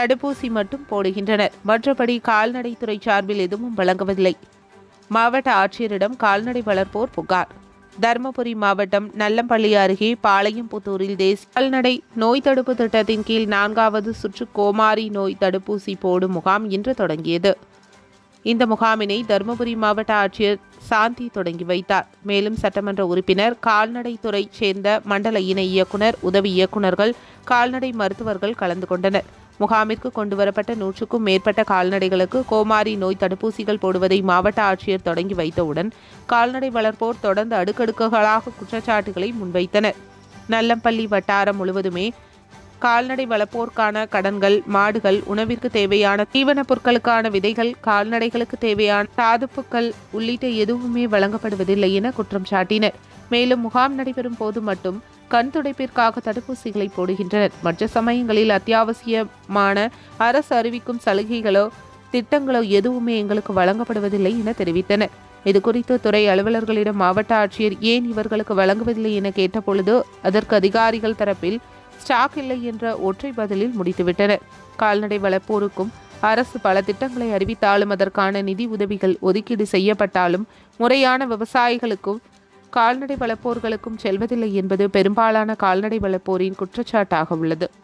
தடுப்பூசி மட்டும் போடுகின்றனர் மற்றபடி கால்நடைத்துறை சார்பில் எதுவும் வழங்குவதில்லை மாவட்ட ஆட்சியரிடம் கால்நடை வளர்ப்போர் புகார் தருமபுரி மாவட்டம் நல்லம்பள்ளி அருகே பாளையம்புத்தூரில் தேசிய கால்நடை நோய் தடுப்பு திட்டத்தின் கீழ் நான்காவது சுற்று கோமாரி நோய் தடுப்பூசி போடும் முகாம் இன்று தொடங்கியது இந்த முகாமினை தருமபுரி மாவட்ட ஆட்சியர் சாந்தி தொடங்கி வைத்தார் மேலும் சட்டமன்ற உறுப்பினர் கால்நடைத்துறை சேர்ந்த மண்டல இணை இயக்குனர் உதவி இயக்குனர்கள் கால்நடை மருத்துவர்கள் கலந்து கொண்டனர் முகாமிற்கு கொண்டுவரப்பட்ட நூற்றுக்கும் மேற்பட்ட கால்நடைகளுக்கு கோமாரி நோய் தடுப்பூசிகள் போடுவதை மாவட்ட ஆட்சியர் தொடங்கி வைத்தவுடன் கால்நடை வளர்ப்போர் தொடர்ந்து அடுக்கடுக்குகளாக குற்றச்சாட்டுகளை முன்வைத்தனர் நல்லம்பள்ளி வட்டாரம் முழுவதுமே கால்நடை வளர்ப்போருக்கான கடன்கள் மாடுகள் உணவிற்கு தேவையான தீவனப் பொருட்களுக்கான விதைகள் கால்நடைகளுக்கு தேவையான தாதுப்புக்கள் உள்ளிட்ட எதுவுமே வழங்கப்படுவதில்லை என குற்றம் சாட்டினர் மேலும் முகாம் நடைபெறும் போது மட்டும் கண் துடைப்பிற்காக தடுப்பூசிகளை போடுகின்றனர் மற்ற சமயங்களில் அத்தியாவசியமான அரசு அறிவிக்கும் சலுகைகளோ திட்டங்களோ எதுவுமே எங்களுக்கு வழங்கப்படுவதில்லை என தெரிவித்தனர் இதுகுறித்து துறை அலுவலர்களிடம் மாவட்ட ஆட்சியர் ஏன் இவர்களுக்கு வழங்குவதில்லை என கேட்டபொழுது அதற்கு அதிகாரிகள் தரப்பில் ஸ்டாக் இல்லை என்ற ஒற்றை பதிலில் முடித்துவிட்டனர் கால்நடை வளர்ப்போருக்கும் அரசு பல திட்டங்களை அறிவித்தாலும் அதற்கான நிதி உதவிகள் ஒதுக்கீடு செய்யப்பட்டாலும் முறையான விவசாயிகளுக்கும் கால்நடை வளர்ப்போர்களுக்கும் செல்வதில்லை என்பது பெரும்பாலான கால்நடை வளர்ப்போரின் குற்றச்சாட்டாக உள்ளது